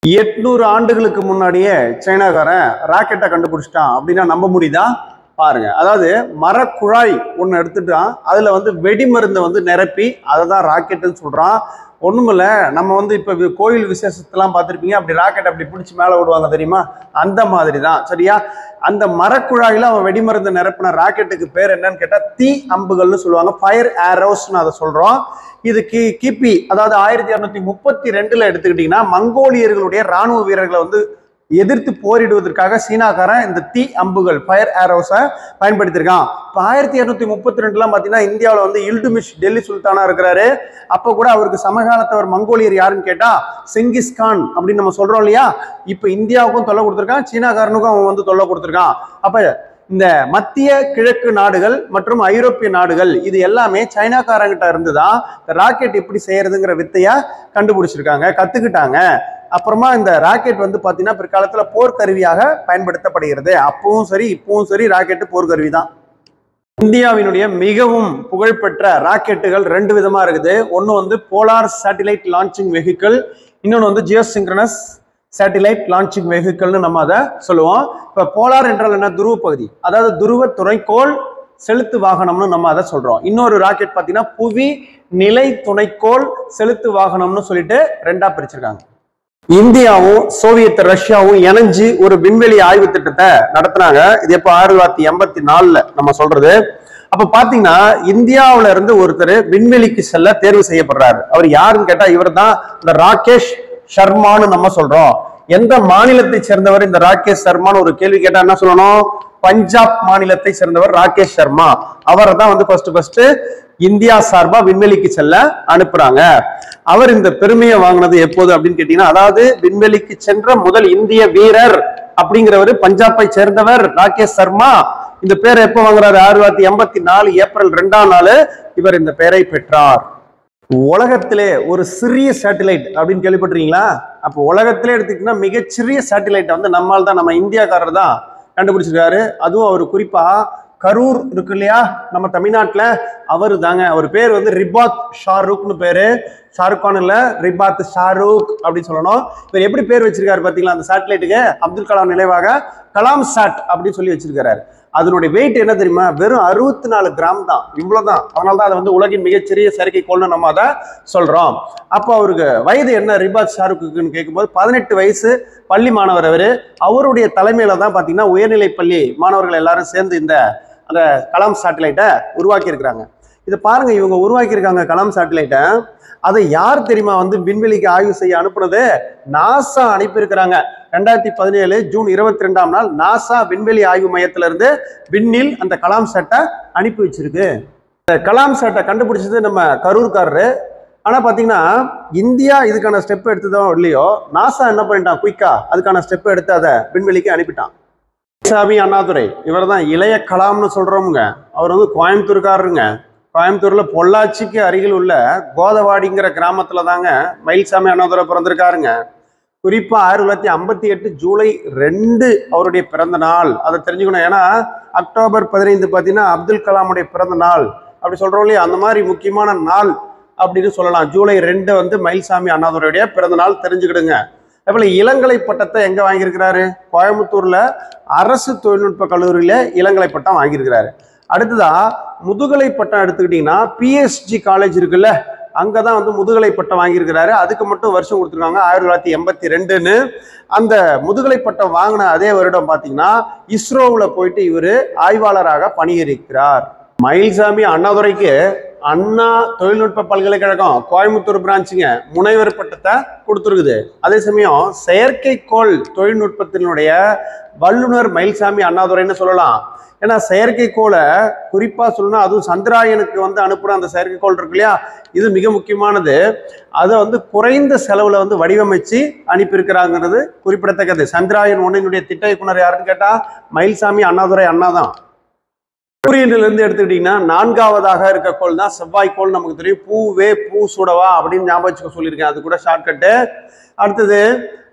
எட்நூறு ஆண்டுகளுக்கு முன்னாடியே சைனாக்காரன் ராக்கெட்டை கண்டுபிடிச்சிட்டான் அப்படின்னா நம்ப முடியுதா பாருங்க அதாவது மரக்குழாய் ஒன்று எடுத்துட்டான் அதில் வந்து வெடிமருந்தை வந்து நிரப்பி அதை தான் ராக்கெட்டுன்னு சொல்கிறான் ஒன்றுமில்ல நம்ம வந்து இப்போ கோயில் விசேஷத்தெல்லாம் பார்த்துருப்பீங்க அப்படி ராக்கெட் அப்படி பிடிச்சி மேலே விடுவாங்க தெரியுமா அந்த மாதிரி தான் சரியா அந்த மரக்குழாயில் அவன் வெடிமருந்து நிரப்பின ராக்கெட்டுக்கு பேர் என்னன்னு கேட்டால் தீ அம்புகள்னு சொல்லுவாங்க ஃபயர் ஏரோஸ்னு அதை சொல்கிறோம் இது கி கிபி அதாவது ஆயிரத்தி இரநூத்தி முப்பத்தி ரெண்டுல எடுத்துக்கிட்டிங்கன்னா மங்கோலியர்களுடைய ராணுவ வீரர்களை வந்து எதிர்த்து போரிடுவதற்காக சீனாக்காரன் இந்த தீ அம்புகள் ஃபயர் ஏரோஸை பயன்படுத்தியிருக்கான் இப்போ ஆயிரத்தி இரநூத்தி முப்பத்தி ரெண்டுலாம் பார்த்தீங்கன்னா இந்தியாவில் வந்து இல்டுமிஷ் டெல்லி சுல்தானா இருக்கிறாரு அப்போ கூட அவருக்கு சமகாலத்தவர் மங்கோலியர் யாருன்னு கேட்டா செங்கிஸ்கான் அப்படின்னு நம்ம சொல்றோம் இல்லையா இப்போ இந்தியாவுக்கும் தொல்லை கொடுத்துருக்கான் சீனாக்காரனுக்கும் அவன் வந்து தொல்லை கொடுத்துருக்கான் அப்ப இந்த மத்திய கிழக்கு நாடுகள் மற்றும் ஐரோப்பிய நாடுகள் இது எல்லாமே சைனாக்காரங்கிட்ட இருந்து தான் ராக்கெட் எப்படி செய்யறதுங்கிற வித்தைய கண்டுபிடிச்சிருக்காங்க கத்துக்கிட்டாங்க அப்புறமா இந்த ராக்கெட் வந்து பார்த்தீங்கன்னா பிற்காலத்தில் போர்க்கருவியாக பயன்படுத்தப்படுகிறது அப்பவும் சரி இப்பவும் சரி ராக்கெட்டு போர்க்கருவி தான் இந்தியாவினுடைய மிகவும் புகழ்பெற்ற ராக்கெட்டுகள் ரெண்டு விதமா இருக்குது ஒன்று வந்து போலார் சேட்டிலைட் லான்ச்சிங் வெஹிக்கிள் இன்னொன்று வந்து ஜியோசிங்க்ரனஸ் சேட்டிலைட் லான்ச்சிங் வெஹிக்கிள்னு நம்ம அதை சொல்லுவோம் இப்போ போலார் என்றால் என்ன துருவ பகுதி அதாவது துருவ துணைக்கோள் செலுத்து வாகனம்னு நம்ம அதை சொல்றோம் இன்னொரு ராக்கெட் பார்த்தீங்கன்னா புவி நிலை துணைக்கோள் செலுத்து வாகனம்னு சொல்லிட்டு ரெண்டா பிரிச்சிருக்காங்க இந்தியாவும் சோவியத் ரஷ்யாவும் இணைஞ்சு ஒரு விண்வெளி ஆய்வு திட்டத்தை நடத்துனாங்க இது எப்போ ஆயிரத்தி தொள்ளாயிரத்தி எண்பத்தி நாலுல நம்ம சொல்றது அப்ப பாத்தீங்கன்னா இந்தியாவுல இருந்து ஒருத்தர் விண்வெளிக்கு செல்ல தேர்வு செய்யப்படுறாரு அவர் யாருன்னு கேட்டா இவர் தான் இந்த ராகேஷ் சர்மான்னு நம்ம சொல்றோம் எந்த மாநிலத்தை சேர்ந்தவர் இந்த ராகேஷ் சர்மான்னு ஒரு கேள்வி கேட்டா என்ன சொல்லணும் பஞ்சாப் மாநிலத்தை சேர்ந்தவர் ராகேஷ் சர்மா அவரை தான் வந்து ஃபர்ஸ்ட் ஃபர்ஸ்ட் இந்தியா சார்பா விண்வெளிக்கு செல்ல அனுப்புறாங்க அவர் இந்த பெருமையை வாங்கினது எப்போது அப்படின்னு கேட்டீங்கன்னா அதாவது விண்வெளிக்கு சென்ற முதல் இந்திய வீரர் அப்படிங்கிறவர் பஞ்சாபை சேர்ந்தவர் ராகேஷ் சர்மா இந்த பேரை எப்போ வாங்குறாரு ஆயிரத்தி தொள்ளாயிரத்தி எண்பத்தி நாலு ஏப்ரல் ரெண்டாம் நாள் இவர் இந்த பெயரை பெற்றார் உலகத்திலே ஒரு சிறிய சேட்டிலைட் அப்படின்னு கேள்விப்பட்டிருக்கீங்களா அப்போ உலகத்திலே எடுத்துக்கிட்டீங்கன்னா மிகச்சிறிய சேட்டிலைட்டை வந்து நம்மால் தான் நம்ம இந்தியாக்காரர் தான் கண்டுபிடிச்சிருக்காரு அதுவும் அவர் குறிப்பா கரூர் இருக்கு இல்லையா நம்ம தமிழ்நாட்டில் அவர் தாங்க அவர் பேர் வந்து ரிபாத் ஷாருக்னு பேரு ஷாருக் கான் இல்ல ரிபாத் ஷாருக் அப்படின்னு சொல்லணும் இவர் எப்படி பேர் வச்சிருக்காரு பாத்தீங்களா அந்த சேட்டலைட்டுக்கு அப்துல் கலாம் நினைவாக கலாம் சாட் அப்படின்னு சொல்லி வச்சிருக்காரு அதனுடைய வெயிட் என்ன தெரியுமா வெறும் அறுபத்தி நாலு கிராம் தான் இவ்வளவுதான் அதனால தான் அதை வந்து உலகின் மிகச்சிறிய செயற்கைக்கோள்னு நம்ம அதை சொல்றோம் அப்போ அவருக்கு வயது என்ன ரிபாத் ஷாருக்குன்னு கேட்கும்போது பதினெட்டு வயசு பள்ளி மாணவர் அவர் அவருடைய தலைமையில தான் பார்த்தீங்கன்னா உயர்நிலை பள்ளி மாணவர்கள் எல்லாரும் சேர்ந்து இந்த அந்த கலாம் சேட்டலைட்டை உருவாக்கி இருக்கிறாங்க இதை பாருங்க இவங்க உருவாக்கியிருக்காங்க கலாம் சேட்டலைட்டை அதை யார் தெரியுமா வந்து விண்வெளிக்கு ஆய்வு செய்ய அனுப்புனது நாசா அனுப்பியிருக்கிறாங்க ரெண்டாயிரத்தி பதினேழு ஜூன் இருபத்தி ரெண்டாம் நாள் நாசா விண்வெளி ஆய்வு மையத்திலிருந்து விண்ணில் அந்த கலாம் சேட்டை அனுப்பி வச்சிருக்கு இந்த கலாம் சேட்டை கண்டுபிடிச்சது நம்ம கரூர்காரரு ஆனா பாத்தீங்கன்னா இந்தியா இதுக்கான ஸ்டெப் எடுத்ததோ இல்லையோ நாசா என்ன பண்ணிட்டான் குயிக்கா அதுக்கான ஸ்டெப் எடுத்து அதை விண்வெளிக்கு அனுப்பிட்டான் சாமி அண்ணாதுரை இவர் தான் இளைய கலாம்னு சொல்றோமுங்க அவர் வந்து கோயம்புத்தூர்காரருங்க கோயம்புத்தூர்ல பொள்ளாச்சிக்கு அருகில் உள்ள கோதவாடிங்கிற கிராமத்துல தாங்க மயில்சாமி அண்ணாதுரை பிறந்திருக்காருங்க குறிப்பா ஆயிரத்தி தொள்ளாயிரத்தி ஐம்பத்தி எட்டு ஜூலை ரெண்டு அவருடைய பிறந்த நாள் அதை தெரிஞ்சுக்கணும் ஏன்னா அக்டோபர் பதினைந்து பார்த்தீங்கன்னா அப்துல் கலாமுடைய பிறந்த நாள் அப்படி சொல்றோம் இல்லையா அந்த மாதிரி முக்கியமான நாள் அப்படின்னு சொல்லலாம் ஜூலை ரெண்டு வந்து மயில்சாமி அண்ணாதுரையுடைய பிறந்த நாள் தெரிஞ்சுக்கிடுங்க அதேபோல இளங்கலை பட்டத்தை எங்க வாங்கியிருக்கிறாரு கோயம்புத்தூர்ல அரசு தொழில்நுட்ப கல்லூரியில இளங்கலை பட்டம் வாங்கியிருக்கிறாரு அடுத்ததா முதுகலை பட்டம் எடுத்துக்கிட்டீங்கன்னா பிஎஸ்ஜி காலேஜ் இருக்குல்ல அங்கதான் வந்து முதுகலை பட்டம் வாங்கியிருக்கிறாரு அதுக்கு மட்டும் வருஷம் கொடுத்துருக்காங்க ஆயிரத்தி தொள்ளாயிரத்தி எண்பத்தி ரெண்டுன்னு அந்த முதுகலை பட்டம் வாங்கின அதே வருடம் பார்த்தீங்கன்னா இஸ்ரோவில் போயிட்டு இவர் ஆய்வாளராக பணியிருக்கிறார் மயில்சாமி அண்ணாதுரைக்கு அண்ணா தொழில்நுட்ப பல்கலைக்கழகம் கோயம்புத்தூர் பிரான்ச்சுங்க முனைவர் பட்டத்தை கொடுத்துருக்குது அதே சமயம் செயற்கைக்கோள் தொழில்நுட்பத்தினுடைய வல்லுனர் மயில்சாமி அண்ணாதுரைன்னு சொல்லலாம் ஏன்னா செயற்கைக்கோளை குறிப்பாக சொல்லணும்னா அதுவும் சந்திராயனுக்கு வந்து அனுப்புகிற அந்த செயற்கைக்கோள் இருக்கு இல்லையா இது மிக முக்கியமானது அதை வந்து குறைந்த செலவில் வந்து வடிவமைச்சு அனுப்பியிருக்கிறாங்கிறது குறிப்பிடத்தக்கது சந்திராயன் ஒன்றினுடைய திட்ட இயக்குனர் யாருன்னு கேட்டால் மயில்சாமி அண்ணாதுரை அண்ணா தான் சூரியனிலிருந்து எடுத்துக்கிட்டிங்கன்னா நான்காவதாக இருக்க கோள் தான் செவ்வாய்க்கோள் நமக்கு தெரியும் பூவே பூ சுடவா அப்படின்னு ஞாபகம் வச்சுக்க சொல்லியிருக்கேன் அது கூட ஷார்ட்கட்டு அடுத்தது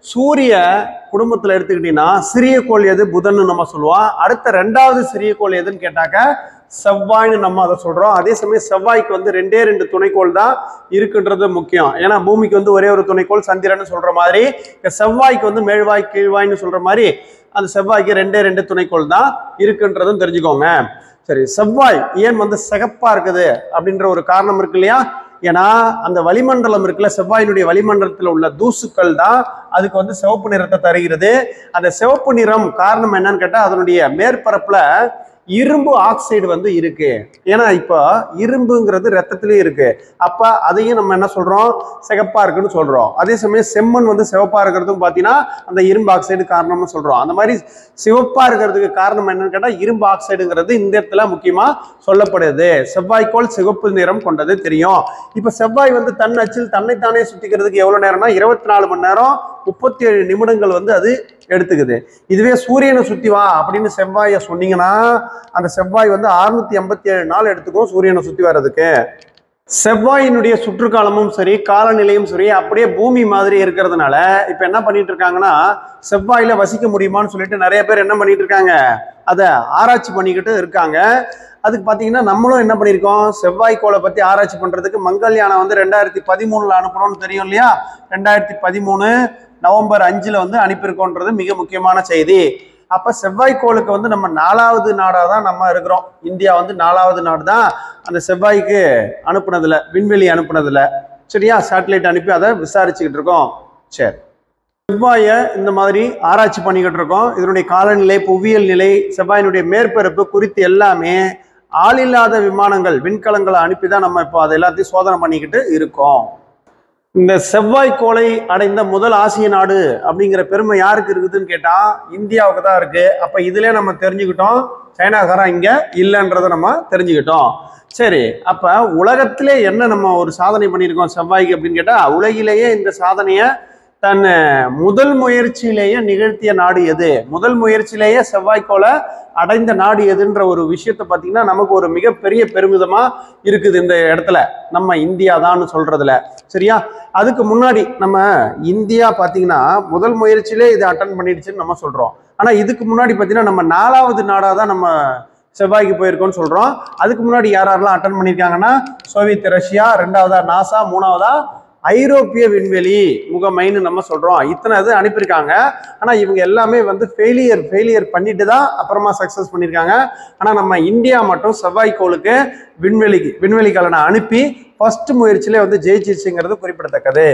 சூரிய குடும்பத்துல எடுத்துக்கிட்டீங்கன்னா சிறிய கோள் எது புதன்னு நம்ம சொல்லுவோம் அடுத்த ரெண்டாவது சிறிய கோள் எதுன்னு கேட்டாக்க செவ்வாய்னு நம்ம அதை சொல்றோம் அதே சமயம் செவ்வாய்க்கு வந்து ரெண்டே ரெண்டு துணைக்கோள் தான் இருக்குன்றது முக்கியம் ஏன்னா பூமிக்கு வந்து ஒரே ஒரு துணைக்கோள் சந்திரன் சொல்ற மாதிரி இங்க செவ்வாய்க்கு வந்து மேழ்வாய் கீழ்வாய்னு சொல்ற மாதிரி அந்த செவ்வாய்க்கு ரெண்டே ரெண்டு துணைக்கோள் தான் இருக்குன்றதும் தெரிஞ்சுக்கோங்க சரி செவ்வாய் ஏன் வந்து சிகப்பா இருக்குது அப்படின்ற ஒரு காரணம் இருக்கு இல்லையா ஏன்னா அந்த வளிமண்டலம் இருக்குல்ல செவ்வாயினுடைய வளிமண்டலத்தில் உள்ள தூசுக்கள் தான் அதுக்கு வந்து சிவப்பு நிறத்தை தருகிறது அந்த சிவப்பு நிறம் காரணம் என்னன்னு கேட்டால் அதனுடைய மேற்பரப்புல இரும்பு ஆக்சைடு வந்து இருக்கு ஏன்னா இப்போ இரும்புங்கிறது ரத்தத்திலயும் இருக்கு அப்ப அதையும் நம்ம என்ன சொல்றோம் சிகப்பா இருக்குன்னு சொல்றோம் அதே சமயம் செம்மண் வந்து சிவப்பா இருக்கிறதும் பார்த்தீங்கன்னா அந்த இரும்பு ஆக்சைடு காரணம்னு சொல்றோம் அந்த மாதிரி சிவப்பா இருக்கிறதுக்கு காரணம் என்னன்னு கேட்டா இரும்பு ஆக்சைடுங்கிறது இந்த இடத்துல முக்கியமா சொல்லப்படுது செவ்வாய்க்கோள் சிவப்பு நிறம் கொண்டது தெரியும் இப்ப செவ்வாய் வந்து தன் அச்சில் தன்னைத்தானே சுத்திக்கிறதுக்கு எவ்வளவு நேரம்னா இருபத்தி நாலு மணி நேரம் முப்பத்தி ஏழு நிமிடங்கள் வந்து அது எடுத்துக்குது இதுவே சூரியனை சுத்தி வா அப்படின்னு செவ்வாயை சொன்னீங்கன்னா அந்த செவ்வாய் வந்து அறுநூத்தி எண்பத்தி ஏழு நாள் எடுத்துக்கும் சூரியனை சுத்தி வர்றதுக்கு செவ்வாயினுடைய சுற்றுக்காலமும் சரி காலநிலையும் சரி அப்படியே பூமி மாதிரி இருக்கிறதுனால இப்ப என்ன பண்ணிட்டு இருக்காங்கன்னா செவ்வாயில வசிக்க முடியுமான்னு சொல்லிட்டு நிறைய பேர் என்ன பண்ணிட்டு இருக்காங்க அதை ஆராய்ச்சி பண்ணிக்கிட்டு இருக்காங்க அதுக்கு பார்த்தீங்கன்னா நம்மளும் என்ன பண்ணியிருக்கோம் செவ்வாய் கோளை பற்றி ஆராய்ச்சி பண்ணுறதுக்கு மங்கள்யானை வந்து ரெண்டாயிரத்தி பதிமூணில் அனுப்புறோம்னு தெரியும் இல்லையா ரெண்டாயிரத்தி பதிமூணு நவம்பர் அஞ்சில் வந்து அனுப்பியிருக்கோன்றது மிக முக்கியமான செய்தி அப்போ செவ்வாய் கோளுக்கு வந்து நம்ம நாலாவது நாடாக தான் நம்ம இருக்கிறோம் இந்தியா வந்து நாலாவது நாடு தான் அந்த செவ்வாய்க்கு அனுப்புனதுல விண்வெளி அனுப்புனதுல சரியா சேட்டலைட் அனுப்பி அதை விசாரிச்சுக்கிட்டு இருக்கோம் சரி செவ்வாயை இந்த மாதிரி ஆராய்ச்சி பண்ணிக்கிட்டு இருக்கோம் இதனுடைய காலநிலை புவியியல் நிலை செவ்வாயினுடைய மேற்பரப்பு குறித்து எல்லாமே ஆளில்லாத விமானங்கள் விண்கலங்களை அனுப்பி தான் நம்ம இப்போ அதை எல்லாத்தையும் சோதனை பண்ணிக்கிட்டு இருக்கோம் இந்த செவ்வாய் கோளை அடைந்த முதல் ஆசிய நாடு அப்படிங்கிற பெருமை யாருக்கு இருக்குதுன்னு கேட்டா இந்தியாவுக்கு தான் இருக்கு அப்ப இதுல நம்ம தெரிஞ்சுக்கிட்டோம் சைனாக்காரன் இங்க இல்லைன்றதை நம்ம தெரிஞ்சுக்கிட்டோம் சரி அப்ப உலகத்திலே என்ன நம்ம ஒரு சாதனை பண்ணியிருக்கோம் செவ்வாய்க்கு அப்படின்னு கேட்டா உலகிலேயே இந்த சாதனையை தன் முதல் முயற்சியிலேயே நிகழ்த்திய நாடு எது முதல் முயற்சியிலேயே செவ்வாய்க்கோளை அடைந்த நாடு எதுன்ற ஒரு விஷயத்தை பார்த்தீங்கன்னா நமக்கு ஒரு மிகப்பெரிய பெருமிதமா இருக்குது இந்த இடத்துல நம்ம இந்தியா தான் சொல்றதுல சரியா அதுக்கு முன்னாடி நம்ம இந்தியா பார்த்தீங்கன்னா முதல் முயற்சியிலே இதை அட்டன் பண்ணிடுச்சுன்னு நம்ம சொல்றோம் ஆனா இதுக்கு முன்னாடி பார்த்தீங்கன்னா நம்ம நாலாவது நாடாக தான் நம்ம செவ்வாய்க்கு போயிருக்கோம்னு சொல்றோம் அதுக்கு முன்னாடி யார் யாரெல்லாம் அட்டன் பண்ணியிருக்காங்கன்னா சோவியத் ரஷ்யா ரெண்டாவதா நாசா மூணாவதா ஐரோப்பிய விண்வெளி முகமைன்னு நம்ம சொல்றோம் இத்தனை இது அனுப்பியிருக்காங்க ஆனா இவங்க எல்லாமே வந்து ஃபெயிலியர் ஃபெயிலியர் பண்ணிட்டு தான் அப்புறமா சக்சஸ் பண்ணியிருக்காங்க ஆனா நம்ம இந்தியா மட்டும் செவ்வாய் கோளுக்கு விண்வெளிக்கு விண்வெளிக்கலனை அனுப்பி ஃபர்ஸ்ட் முயற்சியிலே வந்து ஜெயிச்சிருச்சுங்கிறது குறிப்பிடத்தக்கது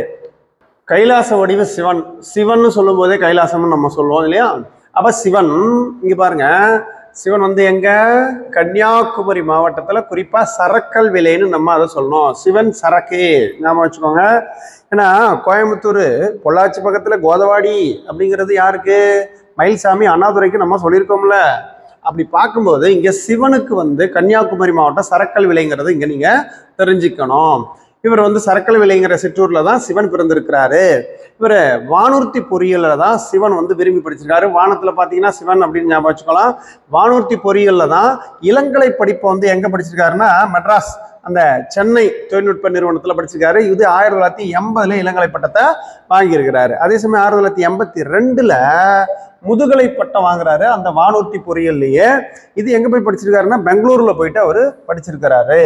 கைலாச வடிவ சிவன் சிவன்னு சொல்லும் போதே கைலாசம்னு நம்ம சொல்லுவோம் இல்லையா அப்ப சிவன் இங்க பாருங்க சிவன் வந்து எங்க கன்னியாகுமரி மாவட்டத்துல குறிப்பா சரக்கல் விலைன்னு நம்ம அதை சொல்லணும் சிவன் சரக்கு ஞாபகம் வச்சுக்கோங்க ஏன்னா கோயம்புத்தூர் பொள்ளாச்சி பக்கத்துல கோதவாடி அப்படிங்கிறது யாருக்கு மயில்சாமி அண்ணாதுரைக்கு நம்ம சொல்லியிருக்கோம்ல அப்படி பார்க்கும்போது இங்க சிவனுக்கு வந்து கன்னியாகுமரி மாவட்டம் சரக்கல் விலைங்கிறது இங்க நீங்க தெரிஞ்சுக்கணும் இவர் வந்து சரக்கல் விலைங்கிற சிற்றூர்ல தான் சிவன் பிறந்திருக்கிறாரு இவர் வானூர்த்தி பொறியியல்ல தான் சிவன் வந்து விரும்பி படிச்சிருக்காரு வானத்துல பாத்தீங்கன்னா சிவன் அப்படின்னு ஞாபகம் வச்சுக்கலாம் வானூர்த்தி பொறியியல்ல தான் இளங்கலை படிப்பை வந்து எங்க படிச்சிருக்காருன்னா மெட்ராஸ் அந்த சென்னை தொழில்நுட்ப நிறுவனத்துல படிச்சிருக்காரு இது ஆயிரத்தி தொள்ளாயிரத்தி எண்பதுல இளங்கலை பட்டத்தை வாங்கியிருக்கிறாரு அதே சமயம் ஆயிரத்தி தொள்ளாயிரத்தி எண்பத்தி ரெண்டுல முதுகலை பட்டம் வாங்குறாரு அந்த வானூர்த்தி பொறியியல்லையே இது எங்க போய் படிச்சிருக்காருன்னா பெங்களூர்ல போயிட்டு அவரு படிச்சிருக்கிறாரு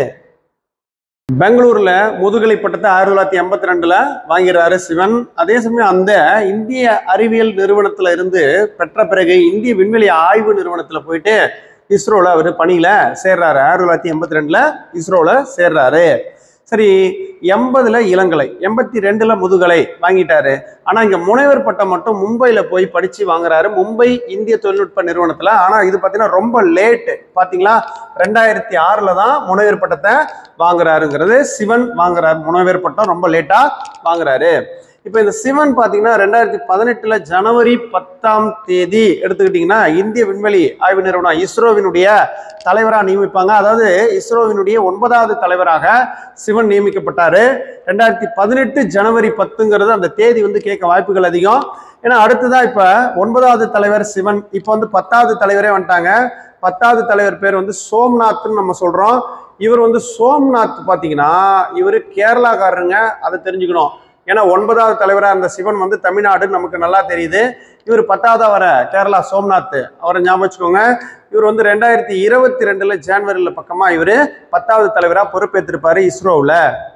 பெங்களூர்ல முதுகலை பட்டத்தை ஆயிரத்தி தொள்ளாயிரத்தி எண்பத்தி ரெண்டுல வாங்கிறாரு சிவன் அதே சமயம் அந்த இந்திய அறிவியல் நிறுவனத்துல இருந்து பெற்ற பிறகு இந்திய விண்வெளி ஆய்வு நிறுவனத்துல போயிட்டு இஸ்ரோல அவர் பணியில சேர்றாரு ஆயிரத்தி தொள்ளாயிரத்தி எண்பத்தி ரெண்டுல இஸ்ரோல சேர்றாரு சரி எண்பதுல இளங்கலை எண்பத்தி ரெண்டுல முதுகலை வாங்கிட்டாரு ஆனா இங்க முனைவர் பட்டம் மட்டும் மும்பையில போய் படிச்சு வாங்குறாரு மும்பை இந்திய தொழில்நுட்ப நிறுவனத்துல ஆனா இது பாத்தீங்கன்னா ரொம்ப லேட் பாத்தீங்களா ரெண்டாயிரத்தி ஆறுல தான் முனைவர் பட்டத்தை வாங்குறாருங்கிறது சிவன் வாங்குறாரு முனைவர் பட்டம் ரொம்ப லேட்டா வாங்குறாரு இப்போ இந்த சிவன் பார்த்தீங்கன்னா ரெண்டாயிரத்தி பதினெட்டுல ஜனவரி பத்தாம் தேதி எடுத்துக்கிட்டிங்கன்னா இந்திய விண்வெளி ஆய்வு நிறுவனம் இஸ்ரோவினுடைய தலைவராக நியமிப்பாங்க அதாவது இஸ்ரோவினுடைய ஒன்பதாவது தலைவராக சிவன் நியமிக்கப்பட்டாரு ரெண்டாயிரத்தி பதினெட்டு ஜனவரி பத்துங்கிறது அந்த தேதி வந்து கேட்க வாய்ப்புகள் அதிகம் ஏன்னா அடுத்ததான் இப்போ ஒன்பதாவது தலைவர் சிவன் இப்போ வந்து பத்தாவது தலைவரே வந்துட்டாங்க பத்தாவது தலைவர் பேர் வந்து சோம்நாத்னு நம்ம சொல்றோம் இவர் வந்து சோம்நாத் பார்த்தீங்கன்னா இவர் கேரளாக்காரருங்க அதை தெரிஞ்சுக்கணும் ஏன்னா ஒன்பதாவது தலைவராக இருந்த சிவன் வந்து தமிழ்நாடு நமக்கு நல்லா தெரியுது இவர் பத்தாவது வர கேரளா சோம்நாத் அவரை ஞாபகம் வச்சுக்கோங்க இவர் வந்து ரெண்டாயிரத்தி இருபத்தி ரெண்டுல ஜான்வரியில் பக்கமா இவர் பத்தாவது தலைவராக பொறுப்பேற்றிருப்பாரு இஸ்ரோவில்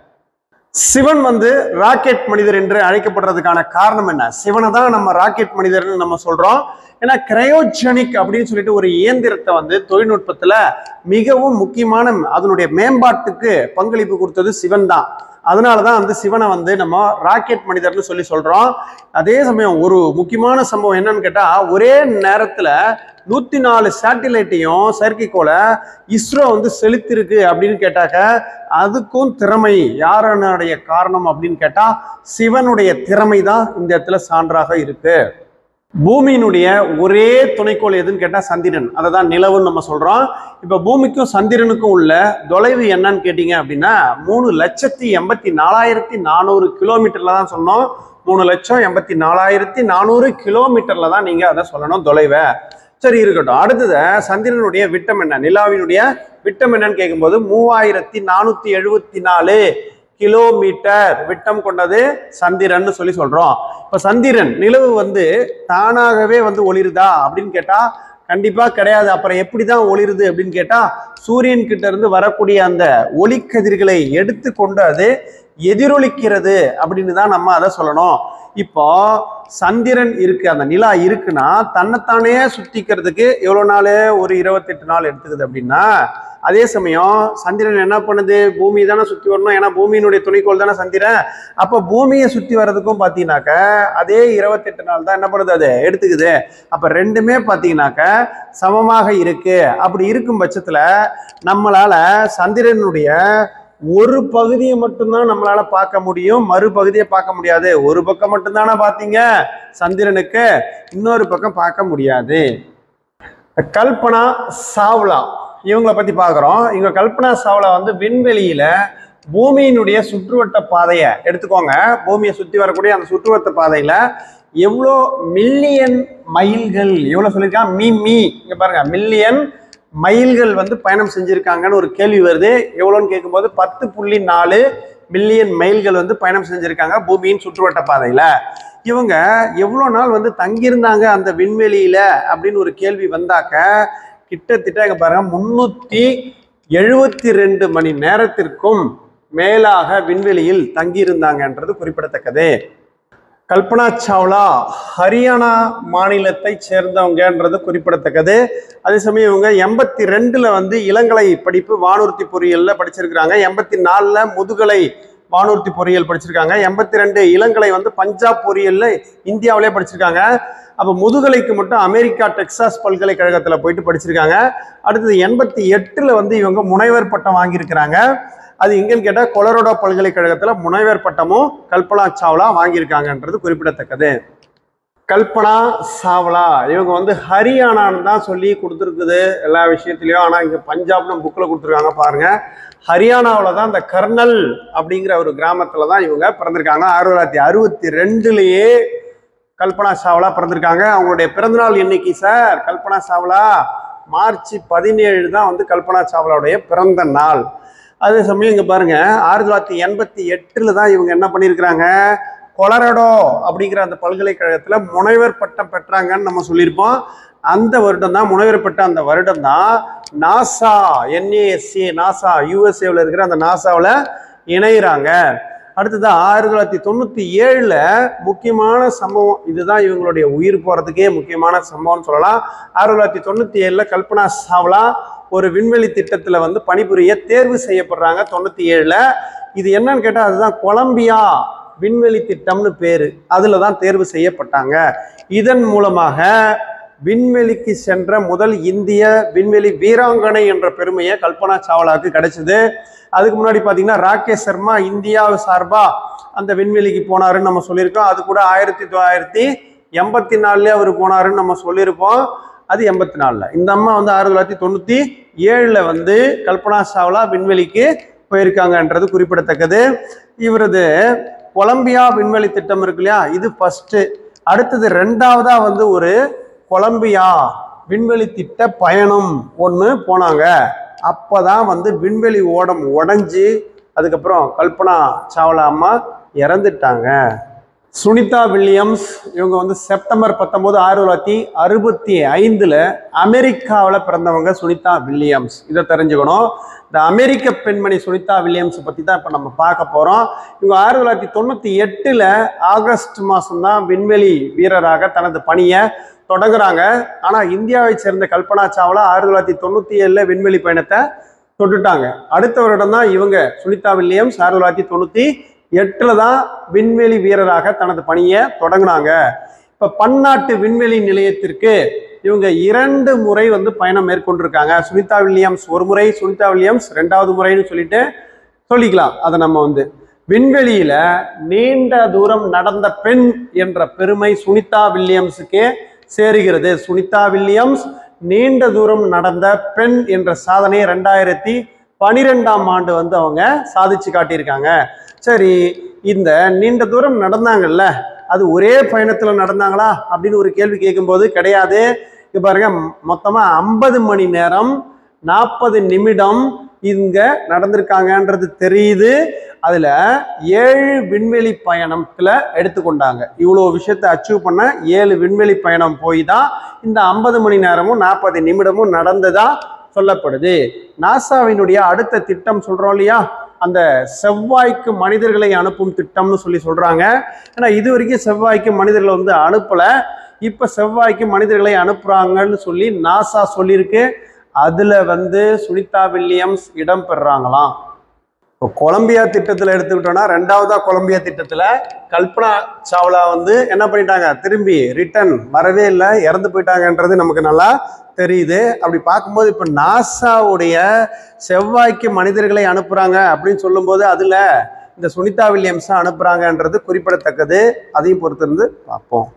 சிவன் வந்து ராக்கெட் மனிதர் என்று அழைக்கப்படுறதுக்கான காரணம் என்ன சிவனை தான் நம்ம ராக்கெட் மனிதர்னு நம்ம சொல்றோம் ஏன்னா கிரையோஜெனிக் அப்படின்னு சொல்லிட்டு ஒரு இயந்திரத்தை வந்து தொழில்நுட்பத்துல மிகவும் முக்கியமான அதனுடைய மேம்பாட்டுக்கு பங்களிப்பு கொடுத்தது சிவன் தான் அதனால தான் வந்து சிவனை வந்து நம்ம ராக்கெட் மனிதர்னு சொல்லி சொல்றோம் அதே சமயம் ஒரு முக்கியமான சம்பவம் என்னன்னு கேட்டா ஒரே நேரத்துல நூத்தி நாலு சேட்டிலைட்டையும் செயற்கைக்கோளை இஸ்ரோ வந்து செலுத்திருக்கு அப்படின்னு கேட்டாக்க அதுக்கும் திறமை யாரனுடைய காரணம் அப்படின்னு கேட்டா சிவனுடைய திறமை தான் இந்த இடத்துல சான்றாக இருக்கு பூமியினுடைய ஒரே துணைக்கோள் எதுன்னு கேட்டா சந்திரன் அதை தான் நிலவுன்னு நம்ம சொல்றோம் இப்ப பூமிக்கும் சந்திரனுக்கும் உள்ள தொலைவு என்னன்னு கேட்டீங்க அப்படின்னா மூணு லட்சத்தி எண்பத்தி நாலாயிரத்தி நானூறு கிலோமீட்டர்ல தான் சொன்னோம் மூணு லட்சம் எண்பத்தி நாலாயிரத்தி நானூறு கிலோமீட்டர்ல தான் நீங்க அதை சொல்லணும் தொலைவை சரி இருக்கட்டும் அடுத்தது சந்திரனுடைய விட்டம் என்ன நிலாவினுடைய விட்டம் என்னன்னு கேட்கும்போது மூவாயிரத்தி நானூத்தி எழுபத்தி நாலு கிலோமீட்டர் விட்டம் கொண்டது சந்திரன் சொல்லி சொல்றோம் இப்ப சந்திரன் நிலவு வந்து தானாகவே வந்து ஒளிருதா அப்படின்னு கேட்டா கண்டிப்பா கிடையாது அப்புறம் எப்படிதான் ஒளிருது அப்படின்னு கேட்டா சூரியன் கிட்ட இருந்து வரக்கூடிய அந்த ஒளிக்கதிர்களை எடுத்துக்கொண்டு அது எதிரொலிக்கிறது அப்படின்னு தான் நம்ம அதை சொல்லணும் இப்போ சந்திரன் இருக்கு அந்த நிலா இருக்குன்னா தன்னைத்தானே சுத்திக்கிறதுக்கு எவ்வளவு நாள் ஒரு இருபத்தெட்டு நாள் எடுத்துக்குது அப்படின்னா அதே சமயம் சந்திரன் என்ன பண்ணுது பூமி தானே சுத்தி வரணும் ஏன்னா பூமியினுடைய துணைக்கோள் தானே சந்திரன் அப்ப பூமியை சுத்தி வர்றதுக்கும் பாத்தீங்கன்னாக்க அதே இருபத்தெட்டு நாள் தான் என்ன பண்ணுது அது எடுத்துக்குது அப்ப ரெண்டுமே பாத்தீங்கன்னாக்க சமமாக இருக்கு அப்படி இருக்கும் பட்சத்துல நம்மளால சந்திரனுடைய ஒரு பகுதியை மட்டும்தான் நம்மளால பார்க்க முடியும் மறுபகுதியை பார்க்க முடியாது ஒரு பக்கம் மட்டும்தானே பார்த்தீங்க சந்திரனுக்கு இன்னொரு பக்கம் பார்க்க முடியாது கல்பனா சாவ்லா இவங்கள பத்தி பார்க்குறோம் இவங்க கல்பனா சாவ்லா வந்து விண்வெளியில பூமியினுடைய சுற்றுவட்ட பாதையை எடுத்துக்கோங்க பூமியை சுற்றி வரக்கூடிய அந்த சுற்றுவட்ட பாதையில எவ்வளோ மில்லியன் மைல்கள் எவ்வளோ சொல்லியிருக்காங்க மீ மீ இங்க பாருங்க மில்லியன் மைல்கள் வந்து பயணம் செஞ்சிருக்காங்கன்னு ஒரு கேள்வி வருது எவ்வளோன்னு கேட்கும்போது பத்து புள்ளி நாலு மில்லியன் மைல்கள் வந்து பயணம் செஞ்சிருக்காங்க பூமியின் சுற்றுவட்ட பாதையில இவங்க எவ்வளோ நாள் வந்து தங்கியிருந்தாங்க அந்த விண்வெளியில அப்படின்னு ஒரு கேள்வி வந்தாக்க கிட்டத்தட்ட இங்க பாருங்க முன்னூத்தி எழுபத்தி ரெண்டு மணி நேரத்திற்கும் மேலாக விண்வெளியில் தங்கியிருந்தாங்கன்றது குறிப்பிடத்தக்கது கல்பனா சாவ்லா ஹரியானா மாநிலத்தை சேர்ந்தவங்கன்றது குறிப்பிடத்தக்கது அதே சமயம் இவங்க எண்பத்தி ரெண்டுல வந்து இளங்கலை படிப்பு வானூர்தி பொறியியல்ல படிச்சிருக்கிறாங்க எண்பத்தி நாலுல முதுகலை வானூர்தி பொறியியல் படிச்சிருக்காங்க எண்பத்தி ரெண்டு இளங்கலை வந்து பஞ்சாப் பொறியியல்ல இந்தியாவிலே படிச்சிருக்காங்க அப்போ முதுகலைக்கு மட்டும் அமெரிக்கா டெக்சாஸ் பல்கலைக்கழகத்தில் போயிட்டு படிச்சிருக்காங்க அடுத்தது எண்பத்தி எட்டுல வந்து இவங்க முனைவர் பட்டம் வாங்கியிருக்கிறாங்க அது எங்கன்னு கேட்டால் கொலரோடோ பல்கலைக்கழகத்தில் முனைவர் பட்டமும் கல்பனா சாவ்லா வாங்கியிருக்காங்கன்றது குறிப்பிடத்தக்கது கல்பனா சாவ்லா இவங்க வந்து ஹரியானான்னு தான் சொல்லி கொடுத்துருக்குது எல்லா விஷயத்துலையும் ஆனால் இங்கே பஞ்சாப்னு புக்கில் கொடுத்துருக்காங்க பாருங்க ஹரியானாவில் தான் இந்த கர்னல் அப்படிங்கிற ஒரு கிராமத்தில் தான் இவங்க பிறந்திருக்காங்க ஆயிரத்தி தொள்ளாயிரத்தி அறுபத்தி ரெண்டுலேயே கல்பனா சாவ்லா பிறந்திருக்காங்க அவங்களுடைய பிறந்தநாள் என்னைக்கு சார் கல்பனா சாவ்லா மார்ச் பதினேழு தான் வந்து கல்பனா சாவ்லாவுடைய பிறந்த நாள் அதே சமயம் இங்கே பாருங்க ஆயிரத்தி தொள்ளாயிரத்தி எண்பத்தி எட்டில் தான் இவங்க என்ன பண்ணியிருக்கிறாங்க கொலரடோ அப்படிங்கிற அந்த பல்கலைக்கழகத்தில் முனைவர் பட்டம் பெற்றாங்கன்னு நம்ம சொல்லியிருப்போம் அந்த வருடம் தான் முனைவர் பெற்ற அந்த வருடம் தான் நாசா என்ஏஎஸ்சி நாசா யூஎஸ்ஏவில் இருக்கிற அந்த நாசாவில் இணையிறாங்க அடுத்தது ஆயிரத்தி தொள்ளாயிரத்தி தொண்ணூற்றி ஏழில் முக்கியமான சம்பவம் இதுதான் இவங்களுடைய உயிர் போகிறதுக்கே முக்கியமான சம்பவம்னு சொல்லலாம் ஆயிரத்தி தொள்ளாயிரத்தி தொண்ணூற்றி ஏழில் கல்பனா சாவ்லா ஒரு விண்வெளி திட்டத்தில் வந்து பணிபுரிய தேர்வு செய்யப்படுறாங்க தொண்ணூற்றி ஏழில் இது என்னன்னு கேட்டால் அதுதான் கொலம்பியா விண்வெளி திட்டம்னு பேர் அதில் தான் தேர்வு செய்யப்பட்டாங்க இதன் மூலமாக விண்வெளிக்கு சென்ற முதல் இந்திய விண்வெளி வீராங்கனை என்ற பெருமையை கல்பனா சாவ்லாவுக்கு கிடைச்சது அதுக்கு முன்னாடி பார்த்தீங்கன்னா ராகேஷ் சர்மா இந்தியா சார்பா அந்த விண்வெளிக்கு போனாருன்னு நம்ம சொல்லியிருக்கோம் அது கூட ஆயிரத்தி தொள்ளாயிரத்தி எண்பத்தி நாலுலேயே அவர் போனாருன்னு நம்ம சொல்லியிருப்போம் அது எண்பத்தி நாலில் இந்த அம்மா வந்து ஆயிரத்தி தொள்ளாயிரத்தி தொண்ணூற்றி ஏழில் வந்து கல்பனா சாவ்லா விண்வெளிக்கு போயிருக்காங்கன்றது குறிப்பிடத்தக்கது இவரது கொலம்பியா விண்வெளி திட்டம் இருக்கு இல்லையா இது ஃபர்ஸ்ட் அடுத்தது ரெண்டாவதா வந்து ஒரு கொலம்பியா விண்வெளி திட்ட பயணம் ஒன்று போனாங்க அப்பதான் வந்து விண்வெளி ஓடம் உடைஞ்சு அதுக்கப்புறம் கல்பனா சாவ்லா அம்மா இறந்துட்டாங்க சுனிதா வில்லியம்ஸ் இவங்க வந்து செப்டம்பர் பத்தொன்பது ஆயிரத்தி தொள்ளாயிரத்தி அறுபத்தி ஐந்துல அமெரிக்காவில் பிறந்தவங்க சுனிதா வில்லியம்ஸ் இதை தெரிஞ்சுக்கணும் இந்த அமெரிக்க பெண்மணி சுனிதா வில்லியம்ஸ் பற்றி தான் இப்போ நம்ம பார்க்க போகிறோம் இவங்க ஆயிரத்தி தொள்ளாயிரத்தி தொண்ணூற்றி எட்டில் ஆகஸ்ட் மாதம்தான் விண்வெளி வீரராக தனது பணியை தொடங்குறாங்க ஆனால் இந்தியாவை சேர்ந்த கல்பனா சாவ்லா ஆயிரத்தி தொள்ளாயிரத்தி தொண்ணூற்றி ஏழில் விண்வெளி பயணத்தை தொட்டுட்டாங்க அடுத்த வருடம் தான் இவங்க சுனிதா வில்லியம்ஸ் ஆயிரத்தி தொள்ளாயிரத்தி தொண்ணூற்றி எட்டில் தான் விண்வெளி வீரராக தனது பணியை தொடங்கினாங்க இப்போ பன்னாட்டு விண்வெளி நிலையத்திற்கு இவங்க இரண்டு முறை வந்து பயணம் மேற்கொண்டிருக்காங்க சுனிதா வில்லியம்ஸ் ஒரு முறை சுனிதா வில்லியம்ஸ் ரெண்டாவது முறைன்னு சொல்லிட்டு சொல்லிக்கலாம் அதை நம்ம வந்து விண்வெளியில நீண்ட தூரம் நடந்த பெண் என்ற பெருமை சுனிதா வில்லியம்ஸுக்கே சேருகிறது சுனிதா வில்லியம்ஸ் நீண்ட தூரம் நடந்த பெண் என்ற சாதனையை ரெண்டாயிரத்தி பனிரெண்டாம் ஆண்டு வந்து அவங்க சாதிச்சு காட்டியிருக்காங்க சரி இந்த நீண்ட தூரம் நடந்தாங்கல்ல அது ஒரே பயணத்துல நடந்தாங்களா அப்படின்னு ஒரு கேள்வி கேட்கும்போது கிடையாது இங்க பாருங்க மொத்தமா ஐம்பது மணி நேரம் நாற்பது நிமிடம் இங்க நடந்திருக்காங்கன்றது தெரியுது அதுல ஏழு விண்வெளி பயணத்துல எடுத்துக்கொண்டாங்க இவ்வளோ விஷயத்தை அச்சீவ் பண்ண ஏழு விண்வெளி பயணம் போய் தான் இந்த ஐம்பது மணி நேரமும் நாற்பது நிமிடமும் நடந்ததா சொல்லப்படுது நாசாவினுடைய அடுத்த திட்டம் சொல்றோம் இல்லையா அந்த செவ்வாய்க்கு மனிதர்களை அனுப்பும் திட்டம்னு சொல்லி சொல்றாங்க ஏன்னா இது வரைக்கும் செவ்வாய்க்கு மனிதர்களை வந்து அனுப்பல இப்ப செவ்வாய்க்கு மனிதர்களை அனுப்புறாங்கன்னு சொல்லி நாசா சொல்லியிருக்கு அதுல வந்து சுனிதா வில்லியம்ஸ் இடம் பெறாங்களாம் இப்போ கொலம்பியா திட்டத்தில் எடுத்துக்கிட்டோம்னா ரெண்டாவதா கொலம்பியா திட்டத்தில் கல்பனா சாவ்லா வந்து என்ன பண்ணிட்டாங்க திரும்பி ரிட்டர்ன் வரவே இல்லை இறந்து போயிட்டாங்கன்றது நமக்கு நல்லா தெரியுது அப்படி பார்க்கும்போது இப்போ நாசாவுடைய செவ்வாய்க்கு மனிதர்களை அனுப்புகிறாங்க அப்படின்னு சொல்லும்போது அதில் இந்த சுனிதா வில்லியம்ஸை அனுப்புகிறாங்கன்றது குறிப்பிடத்தக்கது அதையும் பொறுத்திருந்து பார்ப்போம்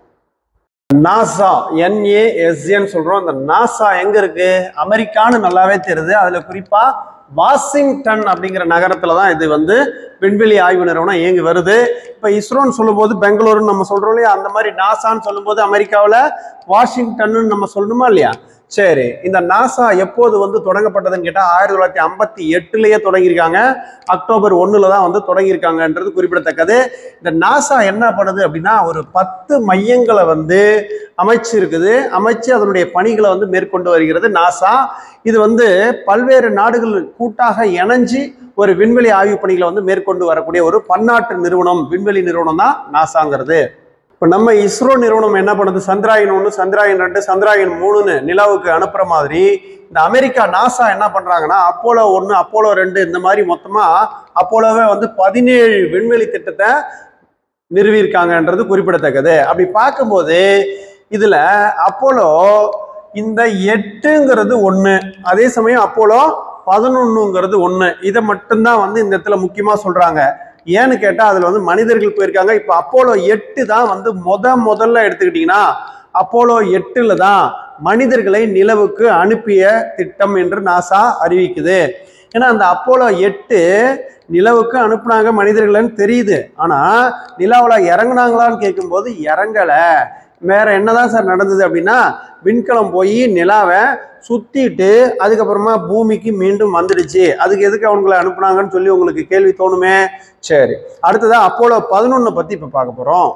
நாசா என்ஏஎஸ்ஏன்னு சொல்கிறோம் அந்த நாசா எங்கே இருக்கு அமெரிக்கான்னு நல்லாவே தெரியுது அதில் குறிப்பாக வாஷிங்டன் அப்படிங்கிற நகரத்துல தான் இது வந்து விண்வெளி ஆய்வு நிறுவனம் இயங்கி வருது இப்போ இஸ்ரோன்னு சொல்லும்போது பெங்களூருன்னு நம்ம சொல்றோம் இல்லையா அந்த மாதிரி நாசான்னு சொல்லும்போது அமெரிக்காவில் வாஷிங்டன்னு நம்ம சொல்லணுமா இல்லையா சரி இந்த நாசா எப்போது வந்து தொடங்கப்பட்டதுன்னு கேட்டால் ஆயிரத்தி தொள்ளாயிரத்தி ஐம்பத்தி எட்டுலேயே தொடங்கியிருக்காங்க அக்டோபர் ஒன்றில் தான் வந்து தொடங்கியிருக்காங்கன்றது குறிப்பிடத்தக்கது இந்த நாசா என்ன பண்ணுது அப்படின்னா ஒரு பத்து மையங்களை வந்து அமைச்சிருக்குது அமைச்சு அதனுடைய பணிகளை வந்து மேற்கொண்டு வருகிறது நாசா இது வந்து பல்வேறு நாடுகள் கூட்டாக இணைஞ்சு ஒரு விண்வெளி ஆய்வு பணிகளை வந்து மேற்கொண்டு வரக்கூடிய ஒரு பன்னாட்டு நிறுவனம் விண்வெளி நிறுவனம் தான் நாசாங்கிறது இப்போ நம்ம இஸ்ரோ நிறுவனம் என்ன பண்ணுது சந்திராயன் ஒன்று சந்திராயன் ரெண்டு சந்திராயன் மூணுன்னு நிலாவுக்கு அனுப்புற மாதிரி இந்த அமெரிக்கா நாசா என்ன பண்றாங்கன்னா அப்போலோ ஒன்று அப்போலோ ரெண்டு இந்த மாதிரி மொத்தமா அப்போலோவே வந்து பதினேழு விண்வெளி திட்டத்தை நிறுவியிருக்காங்கன்றது குறிப்பிடத்தக்கது அப்படி பார்க்கும்போது இதுல அப்போலோ இந்த எட்டுங்கிறது ஒன்று அதே சமயம் அப்போலோ பதினொன்னுங்கிறது ஒன்று இதை மட்டும்தான் வந்து இந்த இடத்துல முக்கியமாக சொல்றாங்க ஏன்னு கேட்டால் அதில் வந்து மனிதர்கள் போயிருக்காங்க இப்போ அப்போலோ எட்டு தான் வந்து முத முதல்ல எடுத்துக்கிட்டிங்கன்னா அப்போலோ எட்டுல தான் மனிதர்களை நிலவுக்கு அனுப்பிய திட்டம் என்று நாசா அறிவிக்குது ஏன்னா அந்த அப்போலோ எட்டு நிலவுக்கு அனுப்புனாங்க மனிதர்கள்னு தெரியுது ஆனால் நிலாவில் இறங்குனாங்களான்னு கேட்கும்போது இறங்கலை வேற என்னதான் சார் நடந்தது அப்படின்னா விண்கலம் போய் நிலாவை சுத்திட்டு அதுக்கப்புறமா பூமிக்கு மீண்டும் வந்துடுச்சு அதுக்கு எதுக்கு அவங்களை அனுப்புனாங்கன்னு சொல்லி உங்களுக்கு கேள்வி தோணுமே சரி அடுத்ததா அப்போலோ பதினொன்னு பத்தி இப்ப பார்க்க போறோம்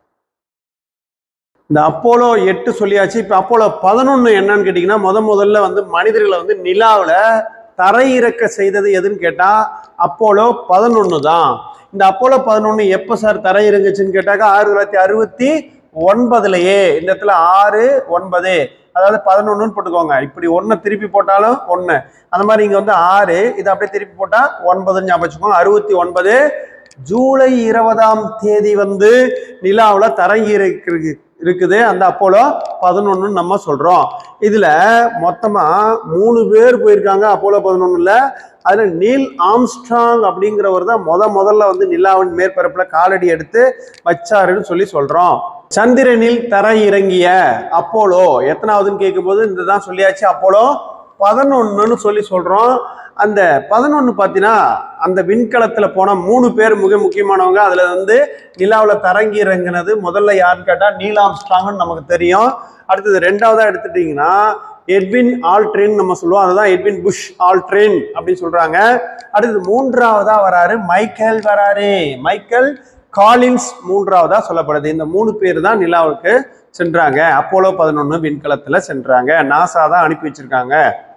இந்த அப்போலோ எட்டு சொல்லியாச்சு இப்ப அப்போலோ பதினொன்னு என்னன்னு கேட்டீங்கன்னா முத முதல்ல வந்து மனிதர்களை வந்து நிலாவுல தரையிறக்க செய்தது எதுன்னு கேட்டா அப்போலோ பதினொன்னு தான் இந்த அப்போலோ பதினொன்னு எப்ப சார் தரையிறங்குச்சுன்னு கேட்டாக்கா ஆயிரத்தி தொள்ளாயிரத்தி அறுபத்தி ஒன்பதுலயே இந்த இடத்துல ஆறு ஒன்பது அதாவது பதினொன்றுன்னு போட்டுக்கோங்க இப்படி ஒன்றை திருப்பி போட்டாலும் ஒன்று அந்த மாதிரி இங்கே வந்து ஆறு இதை அப்படியே திருப்பி போட்டால் ஒன்பதுன்னு ஞாபகம் வச்சுக்கோங்க அறுபத்தி ஒன்பது ஜூலை இருபதாம் தேதி வந்து நிலாவில் தரங்கி இருக்கு இருக்குது அந்த அப்போலோ பதினொன்னு நம்ம சொல்றோம் இதுல மொத்தமா மூணு பேர் போயிருக்காங்க அப்போலோ பதினொன்னுல அதுல நீல் ஆம்ஸ்ட்ராங் அப்படிங்கிறவர் தான் முத முதல்ல வந்து நிலாவின் மேற்பரப்புல காலடி எடுத்து வச்சாருன்னு சொல்லி சொல்றோம் சந்திரனில் தர இறங்கிய அப்போலோ எத்தனாவதுன்னு கேட்கும்போது இந்த தான் சொல்லியாச்சு அப்போலோ பதினொன்னுன்னு சொல்லி சொல்றோம் அந்த பதினொன்று பார்த்தீங்கன்னா அந்த விண்கலத்தில் போன மூணு பேர் மிக முக்கியமானவங்க அதில் வந்து நிலாவில் தரங்கி இறங்கினது முதல்ல யாருன்னு கேட்டால் நீலாம்ஸ்ட்ராங்னு நமக்கு தெரியும் அடுத்தது ரெண்டாவதாக எடுத்துட்டிங்கன்னா எட்வின் ஆல்ட்ரின் நம்ம சொல்லுவோம் அதுதான் எட்வின் புஷ் ஆல்ட்ரின் அப்படின்னு சொல்கிறாங்க அடுத்தது மூன்றாவதாக வராரு மைக்கேல் வராரு மைக்கேல் காலின்ஸ் மூன்றாவதா சொல்லப்படுது இந்த மூணு பேர் தான் நிலாவுக்கு சென்றாங்க அப்போலோ பதினொன்று விண்கலத்துல சென்றாங்க நாசா தான் அனுப்பி வச்சிருக்காங்க